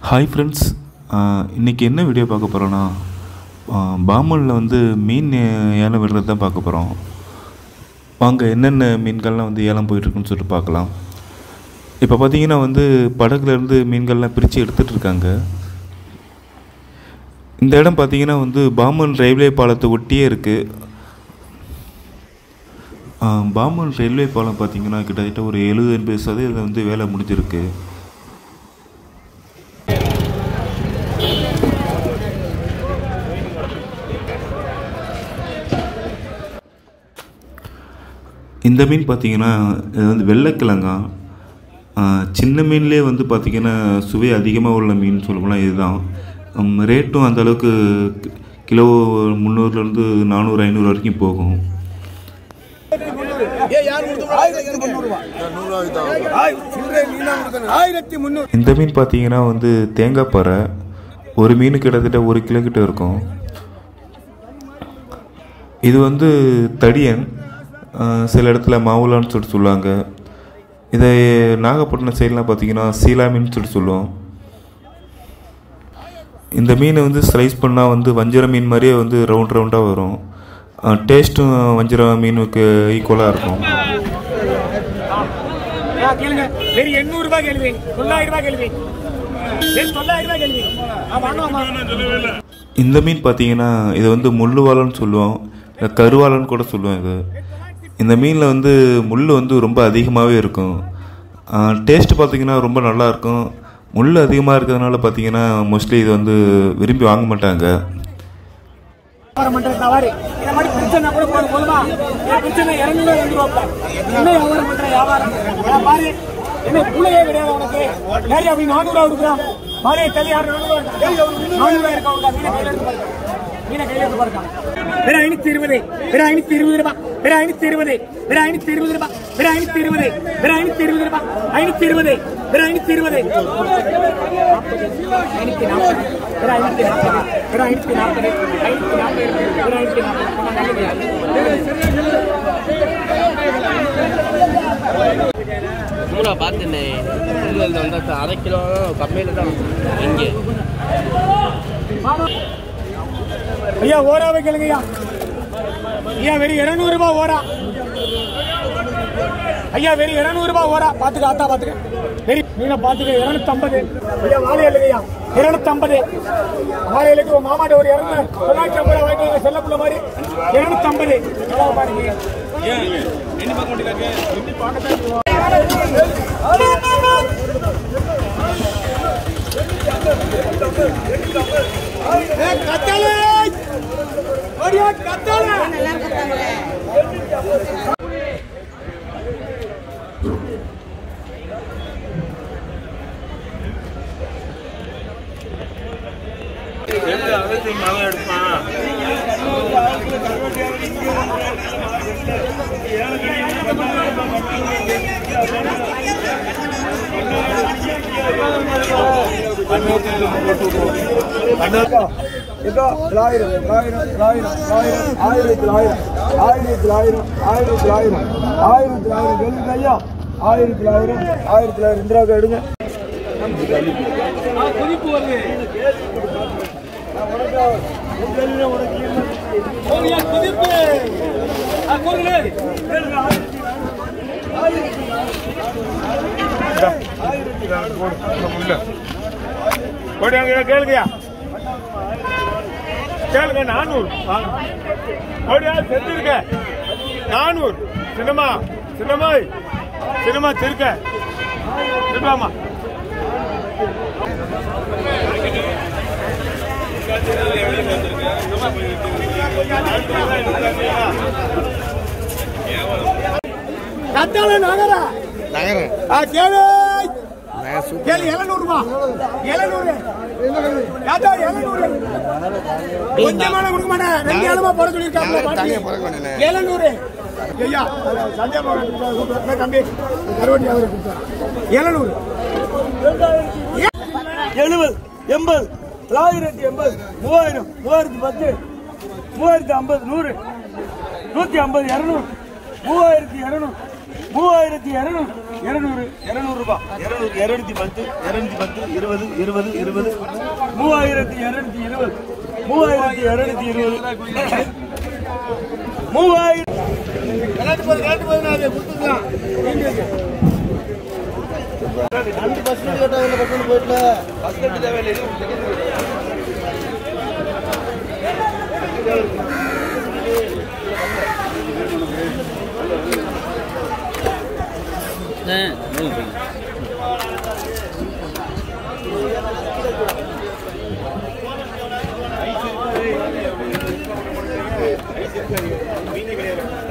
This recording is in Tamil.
ஹாய் ஃப்ரெண்ட்ஸ் இன்றைக்கி என்ன வீடியோ பார்க்க போகிறோன்னா பாம்பனில் வந்து மீன் ஏ- ஏலம் விடுறது தான் பார்க்க போகிறோம் வாங்க என்னென்ன மீன்கள்லாம் வந்து ஏலம் போயிட்டுருக்குன்னு சொல்லிட்டு பார்க்கலாம் இப்போ பார்த்தீங்கன்னா வந்து படகுலேருந்து மீன்கள்லாம் பிரித்து எடுத்துகிட்டு இருக்காங்க இந்த இடம் பார்த்தீங்கன்னா வந்து பாம்பன் ரயில்வே பாலத்தை ஒட்டியே இருக்குது பாம்பன் ரயில்வே பாலம் பார்த்தீங்கன்னா கிட்டத்தட்ட ஒரு எழுபது எண்பது சதவீதம் வந்து வேலை முடிஞ்சிருக்கு இந்த மீன் பார்த்தீங்கன்னா இது வந்து வெள்ளைக்கிழங்கா ஆஹ் சின்ன மீன்லேயே வந்து பார்த்தீங்கன்னா சுவை அதிகமாக உள்ள மீன் சொல்லப்போனால் இதுதான் ஹம், ரேட்டும் அந்த அளவுக்கு கி- கிலோ முந்நூறுலேருந்து நானூறு ஐநூறு வரைக்கும் போகும் ஆயிரத்தி முன்னூறு இந்த மீன் பார்த்தீங்கன்னா வந்து தேங்காய் பாறை ஒரு மீன் கிட்டத்தட்ட ஒரு கிலோ கிட்ட இருக்கும் இது வந்து தடியன் ஆஹ் சில இடத்துல மாவுலான்னு சொல்லிட்டு சொல்லுவாங்க இதை நாகப்பட்டினம் சைட்லாம் பார்த்தீங்கன்னா சீலா மீன் சொல்லிட்டு சொல்லுவோம் இந்த மீனை வந்து ஸ்லைஸ் பண்ணால் வந்து வஞ்சிர மீன் மாதிரியே வந்து ரவுண்ட் ரவுண்டாக வரும் டேஸ்ட்டும் வஞ்சிர மீனுக்கு ஈக்குவலாக இருக்கும் ஆ, கேளுங்க வெறும் எண்ணூறு ரூபாய் கேள்வி தொள்ளாயிரம் ரூபாய் கேள்வி வெறும் தொள்ளாயிரம் ரூபாய் கேள்வி ஆ, வாங்க, வாங்க. இந்த மீன் பார்த்தீங்கன்னா இது வந்து முள்ளுவாலன்னு சொல்லுவோம் இல்லை கருவாலன்னு கூட சொல்லுவோம் இது இந்த மீனில் வந்து முள் வந்து ரொம்ப அதிகமாகவே இருக்கும் டேஸ்ட் பார்த்தீங்கன்னா ரொம்ப நல்லா இருக்கும் முள் அதிகமாக இருக்கிறதுனால பார்த்தீங்கன்னா மோஸ்ட்லி இது வந்து விரும்பி வாங்க மாட்டாங்க வியாபாரம் பண்ற தவறு இந்த மாதிரி பிரச்சனை கூட போதும் போதுமா என் பிரச்சனை இறங்குல வந்துருவாப்ல என்ன வியாபாரம் பண்ற வியாபாரம் நான் பாரு என்ன கூலையே கிடையாது உனக்கு ஏறி அப்படி நானூறு ரூபா கொடுக்குறான் பாரு தள்ளி ஆறு நானூறு நானூறு இருக்கா உனக்கு மீனை கையில எடுத்து பாருங்க மீனை கையில எடுத்து பாருங்க வேற ஐநூத்தி இருபது வேற ஐநூத்தி இருபது ரூபாய் வேற ஐநூத்தி இருபது வேற ஐநூத்தி இருபது ரூபாய் வேற ஐநூத்தி இருபது வேற ஐநூத்தி இருபது ரூபாய் ஐநூத்தி இருபது வேற ஐநூத்தி இருபது ஐநூத்தி நாற்பது வேற ஐநூத்தி நாற்பது வேற ஐநூத்தி நாற்பது ஐநூத்தி நாற்பது வேற ஐநூத்தி மூணா பார்த்தேனே இது வந்து வந்தா அரை கிலோ கம்மியில் தான் இங்கே ஐயா ஓரா வைக்கலுங்க ஐயா ஐயா வெறும் இருநூறு ரூபாய் ஓரா ஐயா வெறும் இருநூறு ரூபாய் ஓரா பாத்துக்க ஆத்தா பாத்துக்க வெறி மீனை பாத்துக்க இருநூத்தி ஐம்பது ஐயா வாழை இல்லைங்க ஐயா இருநூத்தி ஐம்பது வாழையிலுக்கு உங்க மாமாட்ட ஒரு இருநூறு தொள்ளாயிரத்தி ஐம்பது வாங்கிட்டு வாங்க, செல்ல புள்ள மாதிரி இருநூத்தி ஐம்பது நல்லா பாருங்க ஏய், கத்தாழை! ஓடியா, கத்தாழை! இதோ தொள்ளாயிரம் தொள்ளாயிரம் தொள்ளாயிரம் தொள்ளாயிரம் ஆயிரத்தி தொள்ளாயிரம் ஆயிரத்தி தொள்ளாயிரம் ஆயிரத்தி தொள்ளாயிரம் ஆயிரத்தி தொள்ளாயிரம் சொல்லுங்க ஐயா ஆயிரத்தி தொள்ளாயிரம் ஆயிரத்தி தொள்ளாயிரம் இந்திராவுக்கு எடுங்க ஓடியா, குதிப்பு! ஆ, கொடுங்க. ஓடியாங்க கேளுங்கய்யா கேளுங்க நானூறு ஓடியா செத்துருக்க நானூறு சின்னமா சின்னமாய் சின்னமா திருக்க திருப்பாமா கத்தாழை நகரா. ஆ, கேளு. கேளு, 700 ரூபா. 700. ஏத்தா, 700. கொஞ்சமான கொடுக்க மாட்டேன். ரெண்டு ஏழுமா போட சொல்லியிருக்காப்புல பாட்டி. 700. ஐயா, சஞ்சய் மகன் கூப்பிடுறாரு. தம்பி, கருவட்டி அவரை கூப்பிடுறாரு. 700. எழுபது எண்பது தொள்ளாயிரத்தி எண்பது மூவாயிரம் மூவாயிரத்தி பத்து மூவாயிரத்தி ஐம்பது நூறு நூற்றி ஐம்பது இரநூறு மூவாயிரத்தி இரநூறு மூவாயிரத்தி இருநூறு இருநூறு இருநூறு ரூபாய் இருநூறு இருநூத்தி பத்து இருநூத்தி பத்து இருபது இருபது இருபது மூவாயிரத்தி இருநூத்தி இருபது மூவாயிரத்தி இருநூத்தி இருபது மூவாயிரம் மீனே கிடையாது